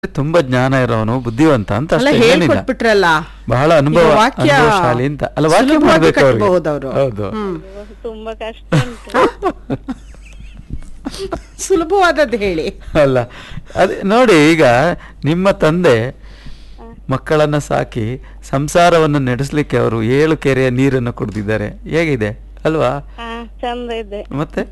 ತುಂಬಾ ಜ್ಞಾನ ಇರೋನು ಬುದ್ಧಿವಂತ ಅಂತ ಅಲ್ಲ ಅಷ್ಟೇ ಏನಿಲ್ಲ ಹೇಳ್ಕೊಟ್ಬಿಟ್ರಲ್ಲ ಬಹಳ ಅನುಭವ ಈಗ ವಾಕ್ಯ ಅನುಭವಶಾಲಿ ಅಂತ ಅಲ್ಲ ವಾಕ್ಯ ಸುಲಭವಾಗಿ ಮಾಡ್ಬೇಕು ಅವ್ರಿಗೆ. ಕಟ್ಬಹುದು ಅವ್ರು. ಹೌದು ಹ್ಮ್. ತುಂಬಾ ಕಷ್ಟ ಉಂಟು ಸುಲಭವಾದದ್ದು ಹೇಳಿ ಅಲ್ಲ ಅದೇ ನೋಡಿ ಈಗ ನಿಮ್ಮ ತಂದೆ ಮಕ್ಕಳನ್ನ ಸಾಕಿ ಸಂಸಾರವನ್ನು ನಡೆಸಲಿಕ್ಕೆ ಅವರು ಏಳು ಕೆರೆಯ ನೀರನ್ನು ಕುಡಿದಿದ್ದಾರೆ ಹೇಗಿದೆ ಅಲ್ವಾ ಹಾ ಚಂದ ಇದೆ ಮತ್ತೆ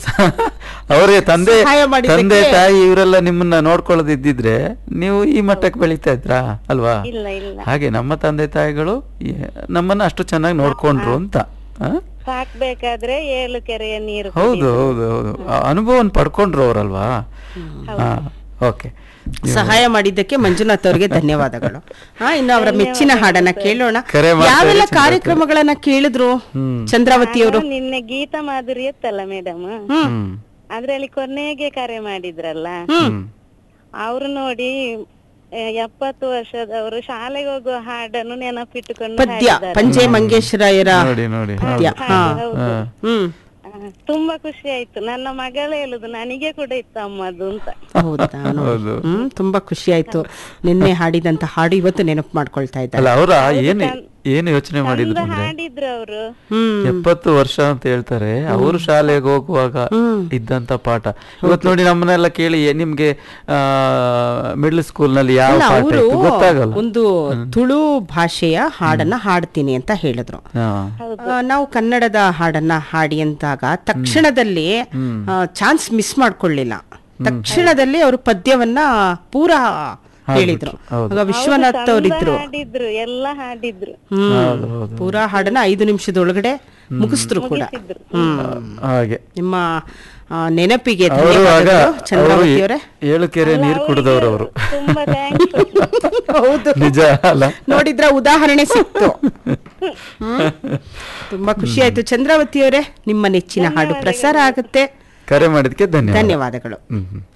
ಅವರಿಗೆ ತಂದೆ ಸಹಾಯ ಮಾಡಿದ್ದಕ್ಕೆ- ತಂದೆ ತಾಯಿ ಇವರೆಲ್ಲ ನಿಮ್ಮನ್ನ ನೋಡ್ಕೊಳ್ಳೋದಿದ್ದಿದ್ರೆ ನೀವು ಈ ಮಟ್ಟಕ್ಕೆ ಬೆಳೀತಾ ಇದ್ರಾ ಅಲ್ವಾ ಇಲ್ಲ ಇಲ್ಲ ಹಾಗೆ ನಮ್ಮ ತಂದೆ ತಾಯಿಗಳು ಈ- ನಮ್ಮನ್ನ ಅಷ್ಟು ಚೆನ್ನಾಗಿ ನೋಡ್ಕೊಂಡ್ರು ಅಂತ ಆ? ಸಾಕ್ಬೇಕಾದ್ರೆ ಏಳು ಕೆರೆಯ ನೀರು ಹೌದು ಹೌದು ಹೌದು ಆ ಅನುಭವನ ಪಡ್ಕೊಂಡ್ರು ಅವರಲ್ವಾ ಹಾ ಓಕೆ ಸಹಾಯ ಮಾಡಿದ್ದಕ್ಕೆ ಮಂಜುನಾಥ್ ಅವರಿಗೆ ಧನ್ಯವಾದಗಳು ಹಾ ಇನ್ನು ಅವರ ಮೆಚ್ಚಿನ ಹಾಡನ್ನ ಕೇಳೋಣ ಕರೆ ಮಾಡ್ತಾ ಯಾವೆಲ್ಲ ಇರಿ ಚಂದ್ರವತಿ. ಕಾರ್ಯಕ್ರಮಗಳನ್ನ ಕೇಳಿದ್ರು ಚಂದ್ರಾವತಿ ಅವರು ನಾನು ನಿನ್ನೆ ಗೀತಾ ಮಾಧುರಿ ಇತ್ತಲ್ಲ ಮೇಡಮ್ ಹ್ಮ್ ಅದ್ರಲ್ಲಿ ಕೊನೆಗೆ ಕರೆ ಮಾಡಿದ್ರಲ್ಲ ಹ್ಮ್ ಅವ್ರು ನೋಡಿ ಆ, ಎಪ್ಪತ್ತು ವರ್ಷದವರು ಶಾಲೆಗೆ ಹೋಗುವ ಹಾಡನ್ನು ನೆನಪಿಟ್ಟುಕೊಂಡು ಪದ್ಯ ಹಾಡಿದ್ದಾರೆ. ಪಂಜೆ ಮಂಗೇಶ್ವರಾಯರ ನೋಡಿ ನೋಡಿ ಪದ್ಯ ಹಾ ಹೌದು. ಹಾ. ಹ್ಮ್ ಆ, ತುಂಬಾ ಖುಷಿ ಆಯ್ತು ನನ್ನ ಮಗಳೇ ಹೇಳುದು ನನಗೆ ಕೂಡ ಇತ್ತು ಅಮ್ಮದು ಅಂತ ಹೌದಾ ನೋಡಿ. ಹೌದು. ಹ್ಮ್ ತುಂಬಾ ಖುಷಿ ಆಯ್ತು ನಿನ್ನೆ ಹಾಡಿದಂತ ಹಾಡು ಇವತ್ತು ನೆನಪು ಮಾಡ್ಕೊಳ್ತಾ ಇದ್ದಾರೆ ಅಲ್ಲ ಅವರ ಏನು ಏನು ಯೋಚನೆ ಮಾಡಿದ್ರು ಚಂದ ಅಂದ್ರೆ ಹಾಡಿದ್ರು ಅವರು ಹ್ಮ್ ಎಪ್ಪತ್ತು ವರ್ಷ ಅಂತ ಹೇಳ್ತಾರೆ ಅವರು ಶಾಲೆಗೆ ಹೋಗುವಾಗ ಇದ್ದಂತ ಪಾಠ ಇವತ್ತು ನೋಡಿ ನಮ್ಮನ್ನೆಲ್ಲ ಕೇಳಿ ಏ, ನಿಮ್ಗೆ ಮಿಡ್ಲ್ ಸ್ಕೂಲ್ ನಲ್ಲಿ ಯಾವ ಅಲ್ಲ ಪಾಠ ಅವರು ಇತ್ತು ಗೊತ್ತಾಗಲ್ಲ ಒಂದು ತುಳು ಭಾಷೆಯ ಹಾಡನ್ನ ಹಾಡ್ತೀನಿ ಅಂತ ಹೇಳಿದ್ರು ಹಾ. ಆ, ನಾವು ಕನ್ನಡದ ಹಾಡನ್ನ ಹಾಡಿ ಅಂದಾಗ ತಕ್ಷಣದಲ್ಲಿ ಚಾನ್ಸ್ ಮಿಸ್ ಮಾಡ್ಕೊಳ್ಳಿಲ್ಲ ತಕ್ಷಣದಲ್ಲಿ ಅವರು ಪದ್ಯವನ್ನ ಪೂರಾ ಹೇಳಿದ್ರು ಹೌದು. ಆಗ ವಿಶ್ವನಾಥ್ ಅವರಿದ್ರು ಹಾಡಿದ್ರು ಎಲ್ಲ ಹಾಡಿದ್ರು ಹ್ಮ್ ಹೌದು, ಹೌದು. ಪೂರಾ ಹಾಡನ್ನ ಐದು ನಿಮಿಷದೊಳಗಡೆ ಮುಗಿಸಿದ್ರು ಕೂಡ ಇದ್ರು ಹ್ಮ್ ಹಾಗೆ ನಿಮ್ಮ ಆ, ನೆನಪಿಗೆ ಅವರು ಆಗ ಧನ್ಯವಾದಗಳು ಅವರು ಚಂದ್ರಾವತಿಯವರೇ ಏಳು ಕೆರೆ ನೀರು ಕುಡಿದವರು ಅವರು ತುಂಬಾ ಥ್ಯಾಂಕ್ಸ್ ಹೌದು ನಿಜ ಅಲ್ಲ ನೋಡಿದ್ರ ಉದಾಹರಣೆ ಸಿಕ್ತು ಹ್ಮ್. ತುಂಬಾ ಖುಷಿ ಆಯ್ತು ಚಂದ್ರಾವತಿಯವರೇ ನಿಮ್ಮ ನೆಚ್ಚಿನ ಹಾಡು ಪ್ರಸಾರ ಆಗುತ್ತೆ ಕರೆ ಮಾಡಿದ್ಕೆ ಧನ್ಯವಾದ ಧನ್ಯವಾದಗಳು ಹ್ಮ್ ಹ್ಮ್